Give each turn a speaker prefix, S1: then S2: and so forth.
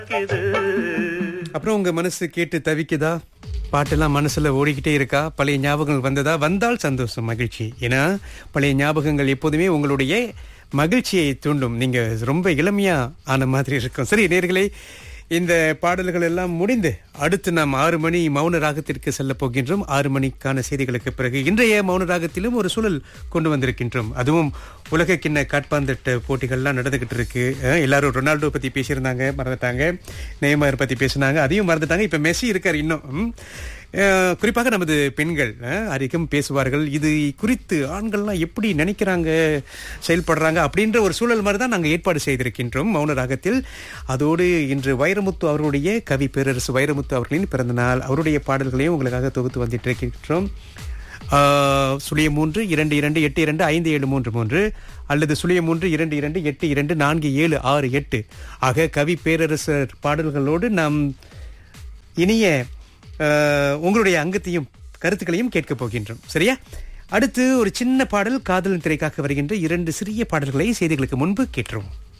S1: அப்புறம் உங்க மனசு கேட்டு தவிக்குதா பாட்டெல்லாம் மனசுல ஓடிக்கிட்டே இருக்கா பழைய ஞாபகங்கள் வந்ததா வந்தால் சந்தோஷம் மகிழ்ச்சி ஏன்னா பழைய ஞாபகங்கள் எப்போதுமே உங்களுடைய மகிழ்ச்சியை தூண்டும் நீங்க ரொம்ப இளமையா ஆன மாதிரி இருக்கும் சரி நேர்களே இந்த பாடல்கள் எல்லாம் முடிந்து அடுத்து நாம் ஆறு மணி மௌன ராகத்திற்கு செல்ல போகின்றோம் ஆறு மணிக்கான செய்திகளுக்கு பிறகு இன்றைய மௌன ராகத்திலும் ஒரு சூழல் கொண்டு வந்திருக்கின்றோம் அதுவும் உலக கிண்ண காட்பாந்தட்டு போட்டிகள்லாம் நடந்துகிட்டு இருக்கு அஹ், எல்லாரும் ரொனால்டோ பத்தி பேசியிருந்தாங்க மறந்துட்டாங்க நேமார் பத்தி பேசினாங்க அதையும் மறந்துட்டாங்க இப்ப மெஸ்ஸி இருக்காரு இன்னும் ம். அஹ், குறிப்பாக நமது பெண்கள் அஹ், அதிகம் பேசுவார்கள் இது குறித்து ஆண்கள்லாம் எப்படி நினைக்கிறாங்க செயல்படுறாங்க அப்படின்ற ஒரு சூழல் மாதிரி தான் நாங்கள் ஏற்பாடு செய்திருக்கின்றோம் மௌன ராகத்தில் அதோடு இன்று வைரமுத்து அவருடைய கவி பேரரசு வைரமுத்து அவர்களின் பிறந்த நாள் அவருடைய பாடல்களையும் உங்களுக்காக தொகுத்து வந்துட்டு இருக்கின்றோம் ஆஹ், சுழிய மூன்று இரண்டு இரண்டு எட்டு இரண்டு ஐந்து ஏழு மூன்று மூன்று அல்லது சுழிய மூன்று இரண்டு இரண்டு எட்டு இரண்டு நான்கு ஏழு ஆறு எட்டு ஆக கவி பேரரசர் பாடல்களோடு நாம் இனிய ஆஹ், உங்களுடைய அங்கத்தையும் கருத்துக்களையும் கேட்க போகின்றோம் சரியா அடுத்து ஒரு சின்ன பாடல் காதலின் திரைக்காக வருகின்ற இரண்டு சிறிய பாடல்களை செய்திகளுக்கு முன்பு கேட்டுருவோம்